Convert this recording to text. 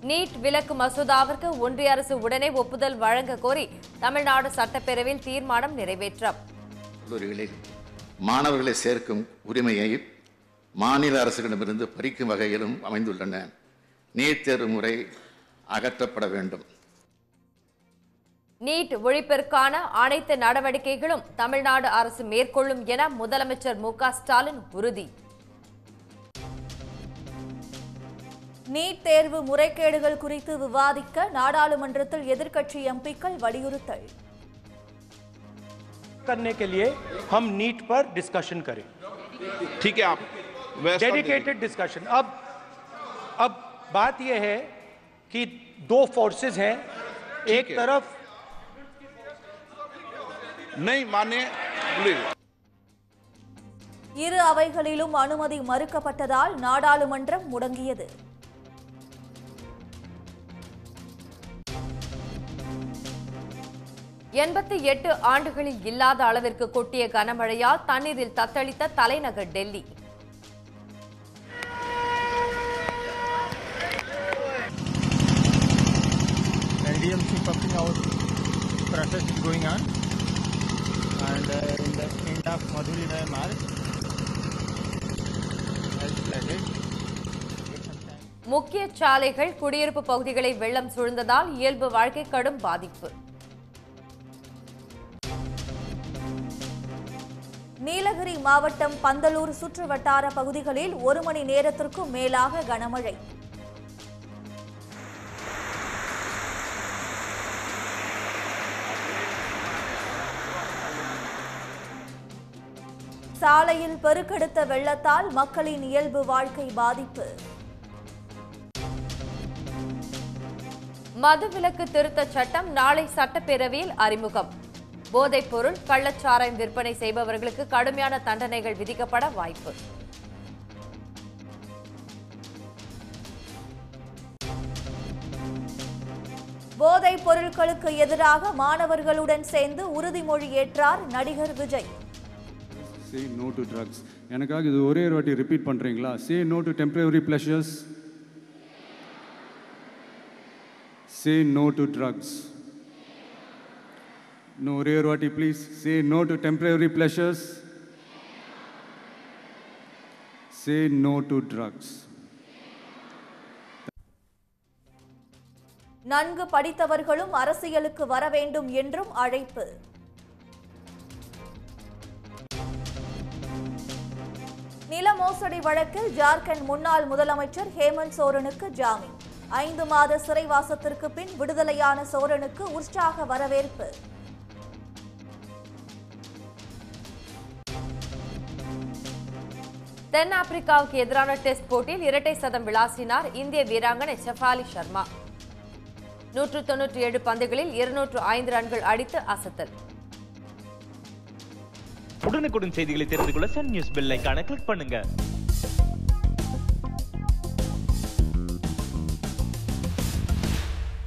NEET விலக்கு மசோதாவிற்கு ஒன்றிய அரசு உடனே ஒப்புதல் வழங்க கோரி தமிழ்நாடு சட்டப்பேரவையில் தீர்மானம் நிறைவேற்றம் கல்லூரிகளில் மாணவர்களை சேர்க்கும் உரிமையை மாநில அரசுகளிடமிருந்து பறிக்கும் வகையிலும் அமைந்துள்ளன நீட் தேர்வு முறை அகற்றப்பட வேண்டும் நீட் ஒழிப்பிற்கான அனைத்து நடவடிக்கைகளும் தமிழ்நாடு அரசு மேற்கொள்ளும் என முதலமைச்சர் மு க ஸ்டாலின் உறுதி நீட் தேர்வு முறைகேடுகள் குறித்து விவாதிக்க நாடாளுமன்றத்தில் எதிர்க்கட்சி எம்பிக்கள் வலியுறுத்தல் करने के लिए हम नीट पर डिस्कशन करें ठीक है आप व्यवस्था दीजिए। डेडिकेटेड डिस्कशन अब अब बात यह है कि दो फोर्सेस हैं एक है। तरफ नहीं माने प्लीज இரு அவைகளிலும் அனுமதி மறுக்கப்பட்டதால் நாடாளுமன்றம் முடங்கியது எண்பத்தி எட்டு ஆண்டுகளில் இல்லாத அளவிற்கு கொட்டிய கனமழையால் தண்ணீரில் தத்தளித்த தலைநகர் Delhi LDMC pumping out process is going on and uh, in the end of Madhuri Rai March as flooded. Take some time. முக்கிய சாலைகள் குடியிருப்பு பகுதிகளை வெள்ளம் சூழ்ந்ததால் இயல்பு வாழ்க்கை கடும் பாதிப்பு நீலகிரி மாவட்டம் பந்தலூர் சுற்று வட்டார பகுதிகளில் ஒரு மணி நேரத்திற்கும் மேலாக கனமழை சாலையில் பெருக்கெடுத்த வெள்ளத்தால் மக்களின் இயல்பு வாழ்க்கை பாதிப்பு மதுவிலக்கு திருத்தச் சட்டம் நாளை சட்டப்பேரவையில் அறிமுகம் போதைப் பொருள் கள்ளச்சாராயம் விற்பனை செய்பவர்களுக்கு கடுமையான தண்டனைகள் விதிக்கப்பட வாய்ப்பு போதைப் பொருட்களுக்கு எதிராக மாணவர்களுடன் சேர்ந்து உறுதிமொழி ஏற்றார் நடிகர் Vijay say no to drugs எனக்காக இது ஒரே ஒரு வாட்டி ரிப்பீட் பண்ணுறீங்களா say no to temporary pleasures say no to drugs இன்னும் ஒரே ஒரு வாட்டி please say no to temporary pleasures say no to drugs நன்கு படித்தவர்களும் அரசியலுக்கு வர வேண்டும் என்றும் அழைப்பு நில மோசடி வழக்கில் ஜார்க்கண்ட் முன்னாள் முதலமைச்சர் ஹேமந்த் சோரனுக்கு ஜாமீன் ஐந்து மாத சிறைவாசத்திற்கு பின் விடுதலையான சோரனுக்கு உற்சாக வரவேற்பு தென்னாப்பிரிக்காவுக்கு எதிரான டெஸ்ட் போட்டியில் இரட்டை சதம் விளாசினார் இந்திய வீராங்கனை ஷெஃபாலி சர்மா நூற்று தொன்னூற்றி ஏழு பந்துகளில் இருநூற்று ஐந்து ரன்கள் அடித்து அசத்தல் உடனுக்குடன் செய்திகளை தெரிந்து கொள்ள சன் நியூஸ் பெல் ஐகானை கிளிக் பண்ணுங்க